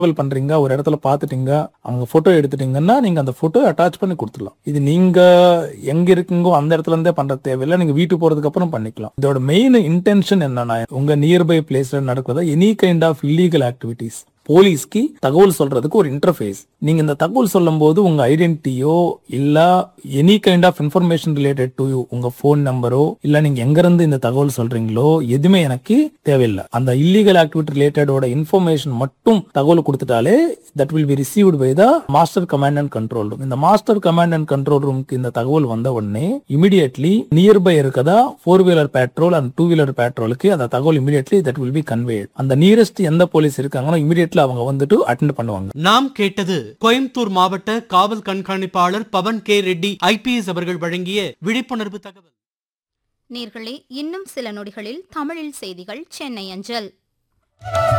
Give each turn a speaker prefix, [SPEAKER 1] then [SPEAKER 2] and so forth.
[SPEAKER 1] travel பண்றீங்க ஒரு இடத்துல பாத்துட்டீங்க அங்க போட்டோ எடுத்துட்டீங்கன்னா நீங்க அந்த போட்டோ அட்டாச் பண்ணி கொடுத்துடலாம் இது நீங்க எங்க இருக்கீங்கோ அந்த இடத்துல இருந்தே பண்ற தேவையில்லை நீங்க வீட்டுக்கு போறதுக்கு அப்புறம் பண்ணிக்கலாம் இதோட மெயின் இன்டென்ஷன் என்னன்னா உங்க நியர்பை பிளேஸ்ல நடக்கிறதா any kind of illegal activities போலீஸ்க்கு தகவல் சொல்றதுக்கு ஒரு இன்டர்ஃபேஸ் நீங்க இந்த தகவல் சொல்லும்போது உங்க ஐடென்டிட்டியோ இல்ல any kind of information related to you உங்க ஃபோன் நம்பரோ இல்ல நீங்க எங்க இருந்து இந்த தகவல் சொல்றீங்களோ எதுவுமே எனக்கு தேவையில்லை அந்த இல்லீகல் ஆக்டிவிட்டி ரிலேட்டடோட இன்ஃபர்மேஷன் மட்டும் தகவல் கொடுத்துட்டாலே that will be received by the master command and control room இந்த மாஸ்டர் கமாண்ட் அண்ட் கண்ட்ரோல் ரூமுக்கு இந்த தகவல் வந்த உடனே இமிடியட்லி நியர்பை இருக்கதா four wheeler patrol and two wheeler பேட்ரோலுக்கு அந்த தகவல் immediately that will be conveyed அந்த நியரஸ்ட் எந்த போலீஸ் இருக்காங்களோ இமிடியட்லி அவங்க வந்துட்டு அட்டென்ட் பண்ணுவாங்க
[SPEAKER 2] நாம் கேட்டது கோயம்புத்தூர் மாவட்ட காவல் கண்காணிப்பாளர் பவன் கே ரெட்டி ஐபிஎஸ் அவர்கள் வழங்கிய விழிப்புணர்வு தகவல்
[SPEAKER 3] நேர்களே இன்னும் சில நொடிகளில் தமிழில் செய்திகள் சென்னை அஞ்சல்